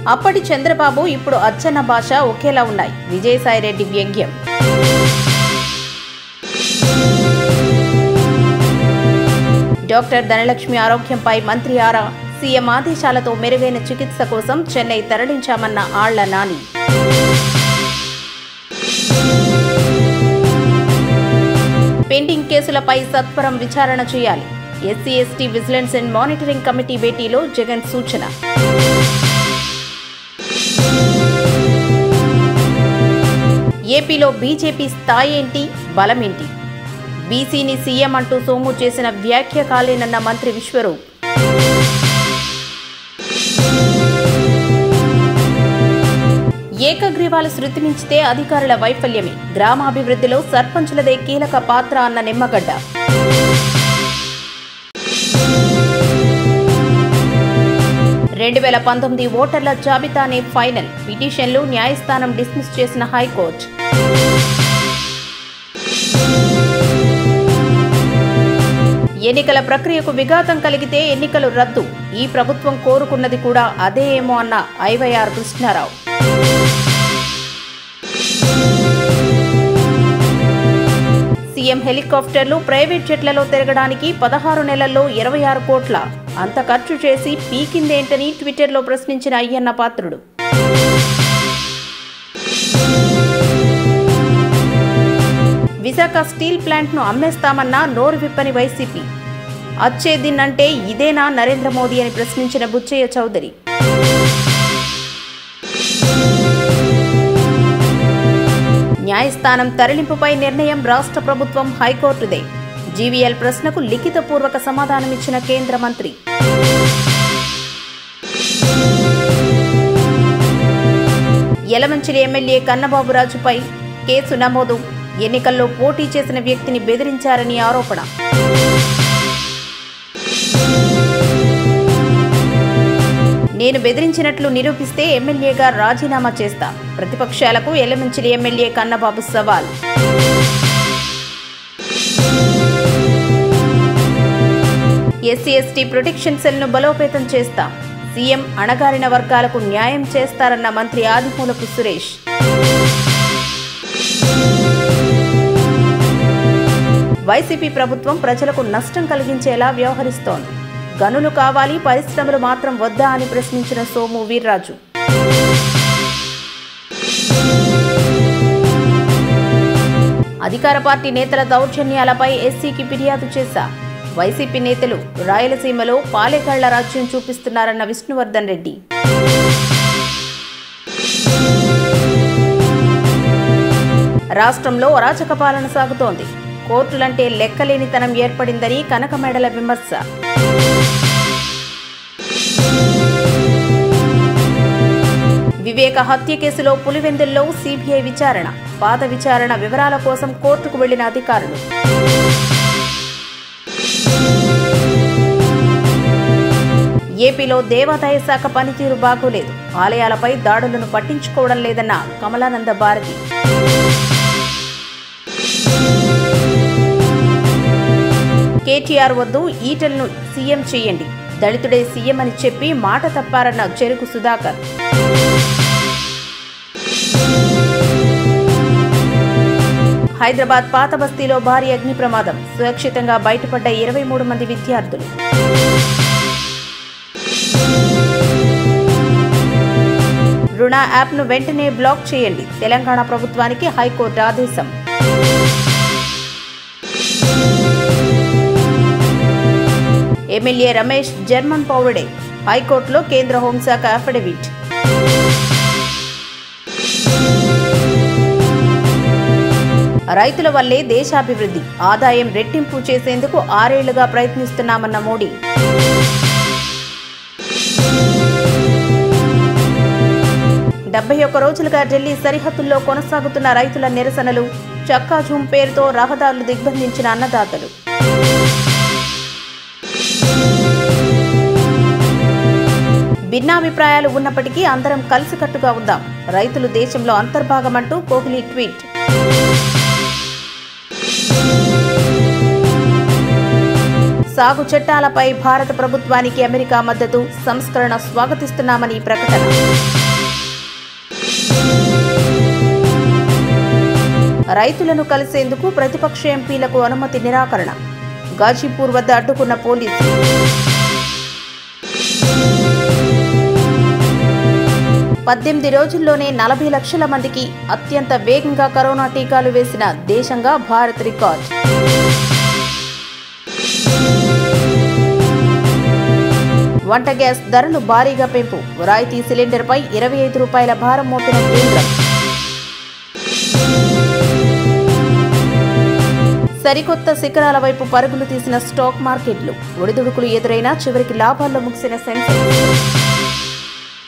అప్పటి చంద్రబాబు ఇప్పుడు అచ్చన్న భాష ఒకేలా ఉన్నాయి విజయసాయిరెడ్డి వ్యంగ్యం డాక్టర్ ధనలక్ష్మి ఆరోగ్యంపై మంత్రి ఆరా సీఎం ఆదేశాలతో మెరుగైన చికిత్స కోసం చెన్నై తరలించామన్న ఆళ్ల నాని పెండింగ్ కేసులపై సత్వరం విచారణ చేయాలి SC ST vigilance and monitoring committee భేటీలో జగన్ సూచన ఏపీలో బీజేపీ స్థాయి ఏంటి బలమేంటి బీసీని సీఎం అంటూ సోము చేసిన వ్యాఖ్య కాలేనన్న మంత్రి విశ్వరూప్ ఏకగ్రీవాలు శృతి మించితే అధికారుల వైఫల్యమే గ్రామాభివృద్ధిలో సర్పంచులదే కీలక పాత్ర అన్న నిమ్మగడ్డ రెండు వేల పంతొమ్మిది ఓటర్ల జాబితానే ఫైనల్ పిటిషన్లు న్యాయస్థానం డిస్మిస్ చేసిన హైకోర్టు ఎన్నికల ప్రక్రియకు విఘాతం కలిగితే ఎన్నికలు రద్దు ఈ ప్రభుత్వం కోరుకున్నది కూడా అదే ఏమో అన్న ఐవైఆర్ కృష్ణారావు సీఎం హెలికాప్టర్లు ప్రైవేట్ జెట్లలో తిరగడానికి పదహారు నెలల్లో ఇరవై ఆరు కోట్ల అంత ఖర్చు చేసి పీకిందేంటని ట్విట్టర్లో ప్రశ్నించిన అయ్యన్న పాత్రుడు విశాఖ స్టీల్ ప్లాంట్ను అమ్మేస్తామన్నా నోరు విప్పని వైసీపీ అచ్చేదిన్నంటే ఇదేనా నరేంద్ర మోదీ అని ప్రశ్నించిన బుచ్చయ్య చౌదరి న్యాయస్థానం తరలింపుపై నిర్ణయం రాష్ట్ర ప్రభుత్వం హైకోర్టుదే జీవీఎల్ ప్రశ్నకు లిఖితపూర్వక సమాధానమిచ్చిన కేంద్ర మంత్రి యలమంచిలి ఎమ్మెల్యే కన్నబాబురాజుపై కేసు నమోదు ఎన్నికల్లో పోటీ చేసిన వ్యక్తిని బెదిరించారని ఆరోపణ నేను బెదిరించినట్లు నిరూపిస్తే ఎమ్మెల్యేగా రాజీనామా చేస్తా ప్రతిపక్షాలకు ఎలమంచిలి ఎమ్మెల్యే కన్నబాబు సవాల్ ఎస్సీ ఎస్టీ ప్రొటెక్షన్ సెల్ను బలోపేతం చేస్తాం సీఎం అణగారిన వర్గాలకు న్యాయం చేస్తారన్న మంత్రి ఆదిమూలపు సురేష్ వైసీపీ ప్రభుత్వం ప్రజలకు నష్టం కలిగించేలా వ్యవహరిస్తోంది గనులు కావాలి పరిశ్రమలు మాత్రం వద్దా అని ప్రశ్నించిన సోము వీర్రాజు అధికార పార్టీ నేతల దౌర్జన్యాలపై ఎస్సీకి ఫిర్యాదు చేశా వైసీపీ నేతలు రాయలసీమలో పాలేకళ్ల రాజ్యం చూపిస్తున్నారన్న విష్ణువర్ధన్ రెడ్డి రాష్ట్రంలో అరాచక పాలన సాగుతోంది కోర్టులంటే లెక్కలేనితనం ఏర్పడిందని కనకమేడల విమర్శ వివేక హత్య కేసులో పులివెందుల్లో సిబిఐ విచారణ పాత విచారణ వివరాల కోసం కోర్టుకు వెళ్లిన అధికారులు ఏపీలో దేవాదాయ శాఖ పనితీరు బాగోలేదు ఆలయాలపై దాడులను పట్టించుకోవడం లేదన్న కమలానంద భారతి కేటీఆర్ వద్దు ఈటలను సీఎం చేయండి దళితుడే సీఎం అని చెప్పి మాట తప్పారన్న చెరుకు సుధాకర్ హైదరాబాద్ పాత బస్తీలో భారీ అగ్ని ప్రమాదం సురక్షితంగా బయటపడ్డ ఇరవై మూడు మంది విద్యార్థులు రుణ యాప్ను వెంటనే బ్లాక్ చేయండి తెలంగాణ ప్రభుత్వానికి హైకోర్టు ఆదేశం ఎమ్మెల్యే రమేష్ జర్మన్ పౌరుడే హైకోర్టులో కేంద్ర హోంశాఖ అఫిడవిట్ రైతుల వల్లే దేశాభివృద్ధి ఆదాయం రెట్టింపు చేసేందుకు ఆరేళ్లుగా ప్రయత్నిస్తున్నామన్న మోడీ డెబ్బై ఒక్క రోజులుగా ఢిల్లీ సరిహద్దుల్లో కొనసాగుతున్న రైతుల నిరసనలు చక్కాజూమ్ పేరుతో రహదారులు దిగ్బంధించిన అన్నదాతలు భిన్నాభిప్రాయాలు ఉన్నప్పటికీ అందరం కలిసికట్టుగా ఉందాం రైతులు దేశంలో అంతర్భాగమంటూ కోహ్లీ ట్వీట్ సాగు చట్టాలపై భారత ప్రభుత్వానికి అమెరికా మద్దతు సంస్కరణ స్వాగతిస్తున్నామని ప్రకటన రైతులను కలిసేందుకు ప్రతిపక్ష ఎంపీలకు అనుమతి నిరాకరణ గాజీపూర్ వద్ద అడ్డుకున్న పోలీసులు పద్దెనిమిది రోజుల్లోనే నలభై లక్షల మందికి అత్యంత వేగంగా కరోనా టీకాలు వేసిన దేశంగా భారత్ రికార్డ్ వంట గ్యాస్ ధరలు భారీగా పెంపు రాయితీ సిలిండర్పై ఇరవై ఐదు రూపాయల భారం మోపిన కేంద్రం సరికొత్త శిఖరాల వైపు పరుగులు తీసిన స్టాక్ మార్కెట్లు ఒడిదుడుకులు ఎదురైనా చివరికి లాభాల్లో ముగిసిన సెన్సెక్స్